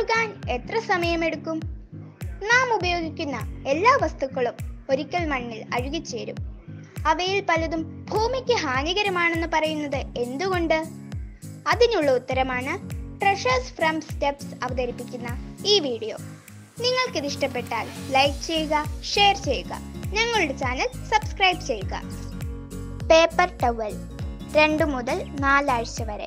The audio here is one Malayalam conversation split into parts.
കഴുകാൻ എത്ര സമയമെടുക്കും നാം ഉപയോഗിക്കുന്ന എല്ലാ വസ്തുക്കളും ഒരിക്കൽ മണ്ണിൽ അഴുകിച്ചേരും അവയിൽ പലതും ഭൂമിക്ക് ഹാനികരമാണെന്ന് പറയുന്നത് എന്തുകൊണ്ട് അതിനുള്ള ഉത്തരമാണ് ട്രഷേഴ്സ് ഫ്രം സ്റ്റെപ്സ് അവതരിപ്പിക്കുന്ന ഈ വീഡിയോ നിങ്ങൾക്കിത് ഇഷ്ടപ്പെട്ടാൽ ലൈക്ക് ചെയ്യുക ഷെയർ ചെയ്യുക ഞങ്ങളുടെ ചാനൽ സബ്സ്ക്രൈബ് ചെയ്യുക പേപ്പർ ടവൽ രണ്ട് മുതൽ നാലാഴ്ച വരെ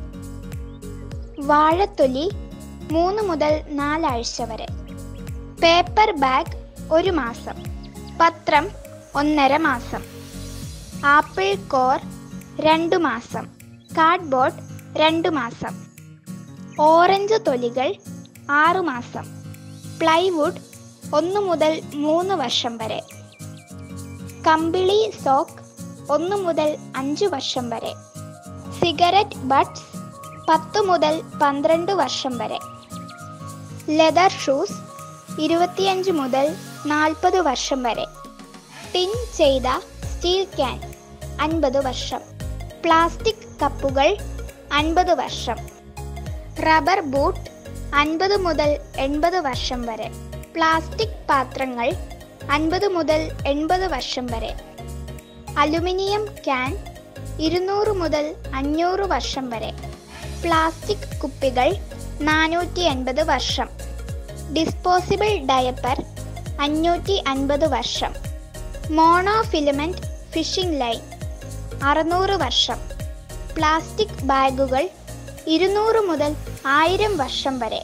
വാഴത്തൊലി മൂന്ന് മുതൽ നാലാഴ്ച വരെ പേപ്പർ ബാഗ് ഒരു മാസം പത്രം ഒന്നര മാസം ആപ്പിൾ കോർ രണ്ടു മാസം കാർഡ്ബോർഡ് രണ്ടു മാസം ഓറഞ്ച് തൊലികൾ ആറു മാസം പ്ലൈവുഡ് ഒന്ന് മുതൽ മൂന്ന് വർഷം വരെ കമ്പിളി സോക്ക് ഒന്ന് മുതൽ അഞ്ച് വർഷം വരെ സിഗരറ്റ് ബഡ്സ് പത്ത് മുതൽ പന്ത്രണ്ട് വർഷം വരെ ലെതർ ഷൂസ് ഇരുപത്തിയഞ്ച് മുതൽ നാൽപ്പത് വർഷം വരെ ടിൻ ചെയ്ത സ്റ്റീൽ ക്യാൻ അൻപത് വർഷം പ്ലാസ്റ്റിക് കപ്പുകൾ അൻപത് വർഷം റബ്ബർ ബൂട്ട് അൻപത് മുതൽ എൺപത് വർഷം വരെ പ്ലാസ്റ്റിക് പാത്രങ്ങൾ അൻപത് മുതൽ എൺപത് വർഷം വരെ അലുമിനിയം ക്യാൻ ഇരുന്നൂറ് മുതൽ അഞ്ഞൂറ് വർഷം വരെ പ്ലാസ്റ്റിക് കുപ്പികൾ നാനൂറ്റി അൻപത് വർഷം ഡിസ്പോസിബിൾ ഡയപ്പർ അഞ്ഞൂറ്റി അൻപത് വർഷം മോണോ ഫിലമെന്റ് ഫിഷിംഗ് ലൈൻ അറുന്നൂറ് വർഷം പ്ലാസ്റ്റിക് ബാഗുകൾ ഇരുന്നൂറ് മുതൽ ആയിരം വർഷം വരെ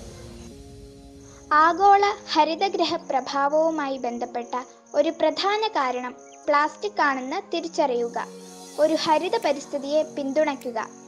ആഗോള ഹരിതഗ്രഹ പ്രഭാവവുമായി ബന്ധപ്പെട്ട ഒരു പ്രധാന കാരണം പ്ലാസ്റ്റിക് ആണെന്ന് തിരിച്ചറിയുക ഒരു ഹരിത പരിസ്ഥിതിയെ പിന്തുണയ്ക്കുക